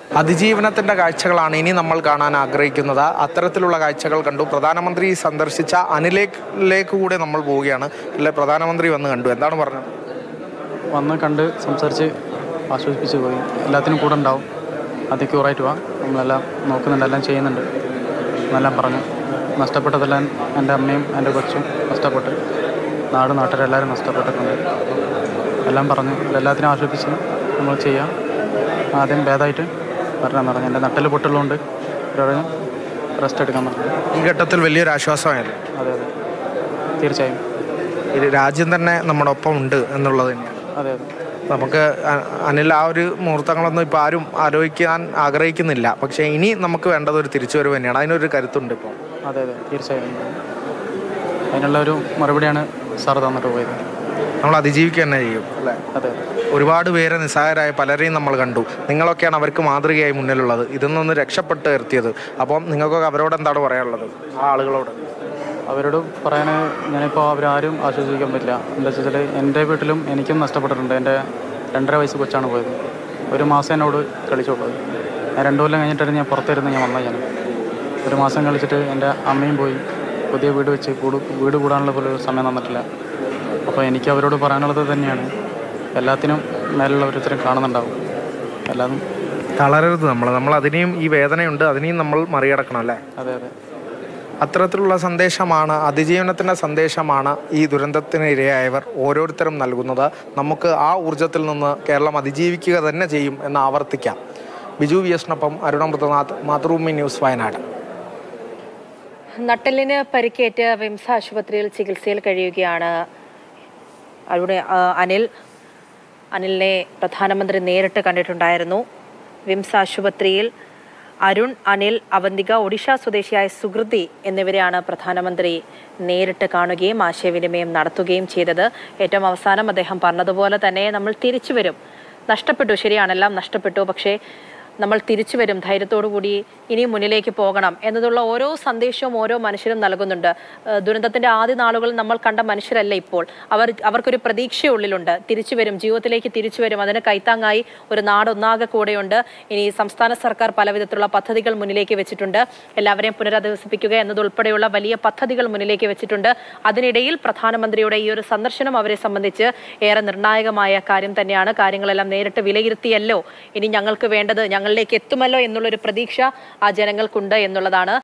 അതിജീവനത്തിന്റെ കാഴ്ചകളാണ് ഇനി നമ്മൾ കാണാൻ ആഗ്രഹിക്കുന്നത് അത്തരത്തിലുള്ള കാഴ്ചകൾ കണ്ടു പ്രധാനമന്ത്രി സന്ദർശിച്ച അനിലേക്ക് കൂടെ നമ്മൾ പോവുകയാണ് അല്ലെ പ്രധാനമന്ത്രി വന്ന് കണ്ടു എന്താണ് പറഞ്ഞത് വന്ന് കണ്ട് സംസാരിച്ച് ആശ്വസിപ്പിച്ച് പോയി എല്ലാത്തിനും കൂടെ ഉണ്ടാവും അത് ക്യൂറായിട്ട് പോവാം നമ്മളെല്ലാം നോക്കുന്നുണ്ട് എല്ലാം ചെയ്യുന്നുണ്ട് എന്നെല്ലാം പറഞ്ഞു നഷ്ടപ്പെട്ടതെല്ലാം എൻ്റെ അമ്മയും എൻ്റെ കൊച്ചും നഷ്ടപ്പെട്ട് നാട് നാട്ടുകാരെല്ലാവരും നഷ്ടപ്പെട്ടിട്ടുണ്ട് എല്ലാം പറഞ്ഞു എല്ലാത്തിനും ആശ്വസിപ്പിച്ച് നമ്മൾ ചെയ്യാം ആദ്യം ഭേദമായിട്ട് വരണം പറഞ്ഞു എൻ്റെ നട്ടൽ പൊട്ടുള്ളതുകൊണ്ട് പറഞ്ഞു റെസ്റ്റ് എടുക്കാൻ പറഞ്ഞു ഈ ഘട്ടത്തിൽ വലിയൊരു ആശ്വാസമായല്ലോ അതെ അതെ തീർച്ചയായും ഇത് രാജ്യം തന്നെ നമ്മുടെ ഒപ്പം ഉണ്ട് എന്നുള്ളത് തന്നെയാണ് അതെ അതെ നമുക്ക് അ- അനിൽ ആ ഒരു മുഹൂർത്തങ്ങളൊന്നും ഇപ്പോൾ ആരും ആലോചിക്കാൻ ആഗ്രഹിക്കുന്നില്ല പക്ഷേ ഇനി നമുക്ക് വേണ്ടത് ഒരു തിരിച്ചുവരവ് തന്നെയാണ് അതിനൊരു കരുത്തുണ്ട് ഇപ്പോൾ അതെ അതെ തീർച്ചയായും അതിനുള്ള ഒരു മറുപടിയാണ് സാർ തന്നിട്ട് പോയത് നമ്മൾ അതിജീവിക്കുക തന്നെ ചെയ്യും അല്ലേ അതെ അതെ ഒരുപാട് പേരെ നിസ്സഹായരായ പലരെയും നമ്മൾ കണ്ടു നിങ്ങളൊക്കെയാണ് അവർക്ക് മാതൃകയായി മുന്നിലുള്ളത് ഇതിൽ നിന്ന് രക്ഷപ്പെട്ട് നിർത്തിയത് അപ്പം നിങ്ങൾക്കൊക്കെ അവരോട് എന്താണ് പറയാനുള്ളത് ആ ആളുകളോട് അവരോട് പറയാൻ ഞാനിപ്പോൾ അവരാരും ആശ്വസിക്കാൻ പറ്റില്ല എന്താ വെച്ചാൽ എൻ്റെ വീട്ടിലും എനിക്കും നഷ്ടപ്പെട്ടിട്ടുണ്ട് എൻ്റെ രണ്ടര വയസ്സ് കൊച്ചാണ് പോയത് ഒരു മാസം എന്നോട് കളിച്ചുള്ളത് ഞാൻ രണ്ടു കൊല്ലം കഴിഞ്ഞിട്ടാണ് ഞാൻ പുറത്തിരുന്ന് ഞാൻ വന്നത് ഞാൻ ഒരു മാസം കളിച്ചിട്ട് എൻ്റെ അമ്മയും പോയി പുതിയ വീട് വെച്ച് കൂട് വീട് കൂടാനുള്ള പോലും സമയം തന്നിട്ടില്ല അപ്പോൾ എനിക്ക് അവരോട് പറയാനുള്ളത് തന്നെയാണ് എല്ലാത്തിനും മേലുള്ള ഓരോരുത്തരും കാണുന്നുണ്ടാവും എല്ലാതും തളരരുത് നമ്മൾ നമ്മൾ അതിനെയും ഈ വേദനയുണ്ട് അതിനെയും നമ്മൾ മറികടക്കണം അല്ലേ അതെ അതെ അത്തരത്തിലുള്ള സന്ദേശമാണ് അതിജീവനത്തിൻ്റെ സന്ദേശമാണ് ഈ ദുരന്തത്തിന് ഇരയായവർ ഓരോരുത്തരും നൽകുന്നത് നമുക്ക് ആ ഊർജത്തിൽ നിന്ന് കേരളം അതിജീവിക്കുക തന്നെ ചെയ്യും എന്ന് ആവർത്തിക്കാം ബിജു വി എസിനൊപ്പം അരുണമൃതനാഥ് മാതൃഭൂമി ന്യൂസ് വയനാട് നട്ടലിന് പരിക്കേറ്റ് വിംസ് ആശുപത്രിയിൽ ചികിത്സയിൽ കഴിയുകയാണ് അവിടെ ആ, അനിൽ അനിലിനെ പ്രധാനമന്ത്രി നേരിട്ട് കണ്ടിട്ടുണ്ടായിരുന്നു വിംസ് ആശുപത്രിയിൽ അരുൺ അനിൽ അവന്തിക ഒഡീഷ സ്വദേശിയായ സുഹൃതി എന്നിവരെയാണ് പ്രധാനമന്ത്രി നേരിട്ട് കാണുകയും ആശയവിനിമയം നടത്തുകയും ചെയ്തത് ഏറ്റവും അവസാനം അദ്ദേഹം പറഞ്ഞതുപോലെ തന്നെ നമ്മൾ തിരിച്ചു വരും നഷ്ടപ്പെട്ടു ശരിയാണെല്ലാം നഷ്ടപ്പെട്ടു പക്ഷേ നമ്മൾ തിരിച്ചു വരും ധൈര്യത്തോടു കൂടി ഇനി മുന്നിലേക്ക് പോകണം എന്നതുള്ള ഓരോ സന്ദേശവും ഓരോ മനുഷ്യരും നൽകുന്നുണ്ട് ഏഹ് ദുരന്തത്തിന്റെ ആദ്യ നാളുകളിൽ നമ്മൾ കണ്ട മനുഷ്യരല്ല ഇപ്പോൾ അവർ അവർക്കൊരു പ്രതീക്ഷയുള്ളിലുണ്ട് തിരിച്ചു വരും ജീവിതത്തിലേക്ക് തിരിച്ചു വരും അതിന് കൈത്താങ്ങായി ഒരു നാടൊന്നാകെ കൂടെയുണ്ട് ഇനി സംസ്ഥാന സർക്കാർ പലവിധത്തിലുള്ള പദ്ധതികൾ മുന്നിലേക്ക് വെച്ചിട്ടുണ്ട് എല്ലാവരെയും പുനരധിവസിപ്പിക്കുക എന്നതുൾപ്പെടെയുള്ള വലിയ പദ്ധതികൾ മുന്നിലേക്ക് വെച്ചിട്ടുണ്ട് അതിനിടയിൽ പ്രധാനമന്ത്രിയുടെ ഈ ഒരു സന്ദർശനം അവരെ സംബന്ധിച്ച് ഏറെ നിർണായകമായ കാര്യം തന്നെയാണ് കാര്യങ്ങളെല്ലാം നേരിട്ട് വിലയിരുത്തിയല്ലോ ഇനി ഞങ്ങൾക്ക് വേണ്ടത് ഞങ്ങളിലേക്ക് എത്തുമല്ലോ എന്നുള്ളൊരു പ്രതീക്ഷ ആ ജനങ്ങൾക്കുണ്ട് എന്നുള്ളതാണ്